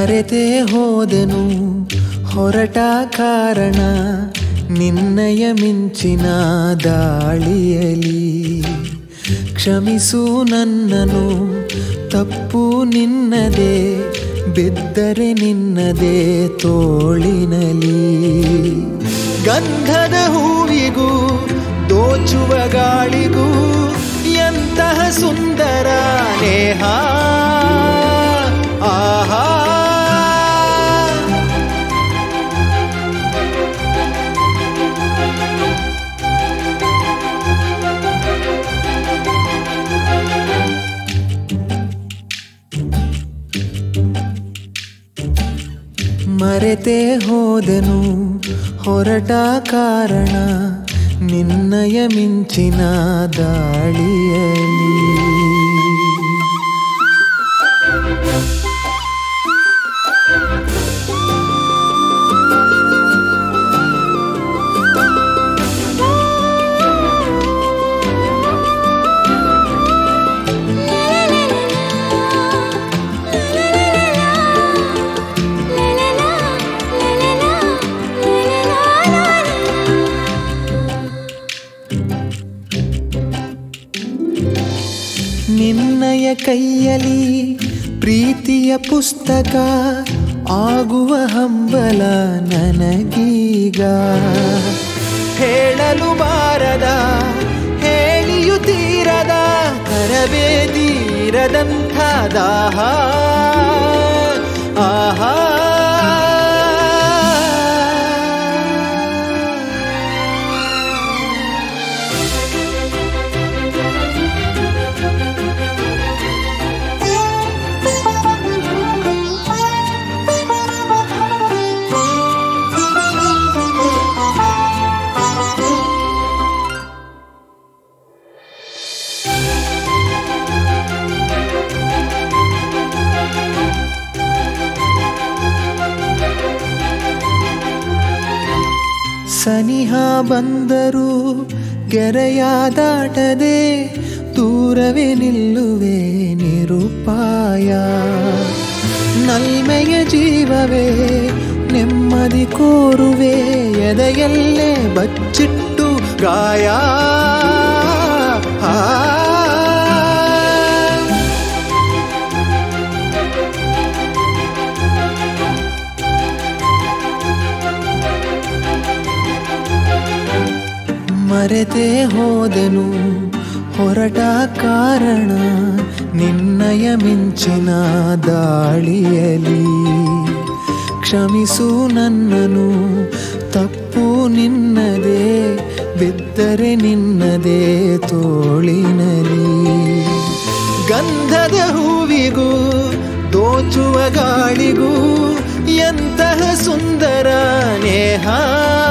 ಮರೆತೇ ಹೋದೆನು ಹೊರಟ ಕಾರಣ ನಿನ್ನಯ ಮಿಂಚಿನ ದಾಳಿಯಲಿ ಕ್ಷಮಿಸು ನನ್ನನು ತಪ್ಪು ನಿನ್ನದೇ ಬಿದ್ದರೆ ನಿನ್ನದೇ ತೋಳಿನಲಿ ಗಂಧದ ಹೂವಿಗೂ ದೋಚುವ ಗಾಳಿಗೂ ಎಂತಹ ಸುಂದರ ನೇಹ ಆಹಾ ಮರೆತೇ ಹೋದೆನು ಹೊರಟ ಕಾರಣ ನಿನ್ನಯ ಮಿಂಚಿನ ದಾಳಿಯಲಿ ನಿನ್ನಯ ಕೈಯಲಿ ಪ್ರೀತಿಯ ಪುಸ್ತಕ ಆಗುವ ಹಂಬಲ ನನಗೀಗ ಹೇಳಲು ಬಾರದ ಹೇಳಿಯು ತೀರದ ಕರವೇ ತೀರದಂಥ ದಾಹ ಆಹಾ ಸನಿಹ ಬಂದರೂ ಗೆರೆಯ ದಾಟದೆ ದೂರವೇ ನಿಲ್ಲುವೆ ನಿರುಪಾಯ ನಲ್ಮೆಯ ಜೀವವೇ ನೆಮ್ಮದಿ ಕೋರುವೆ ಎದೆಯಲ್ಲೇ ಬಚ್ಚಿಟ್ಟು ಗಾಯ ಆ ಮರೆತೇ ಹೋದೆನು ಹೊರಟ ಕಾರಣ ನಿನ್ನಯ ಮಿಂಚಿನ ದಾಳಿಯಲಿ ಕ್ಷಮಿಸು ನನ್ನನು ತಪ್ಪು ನಿನ್ನದೇ ಬಿದ್ದರೆ ನಿನ್ನದೇ ತೋಳಿನಲಿ ಗಂಧದ ಹೂವಿಗೂ ದೋಚುವ ಗಾಳಿಗೂ ಎಂತಹ ಸುಂದರ ನೇಹ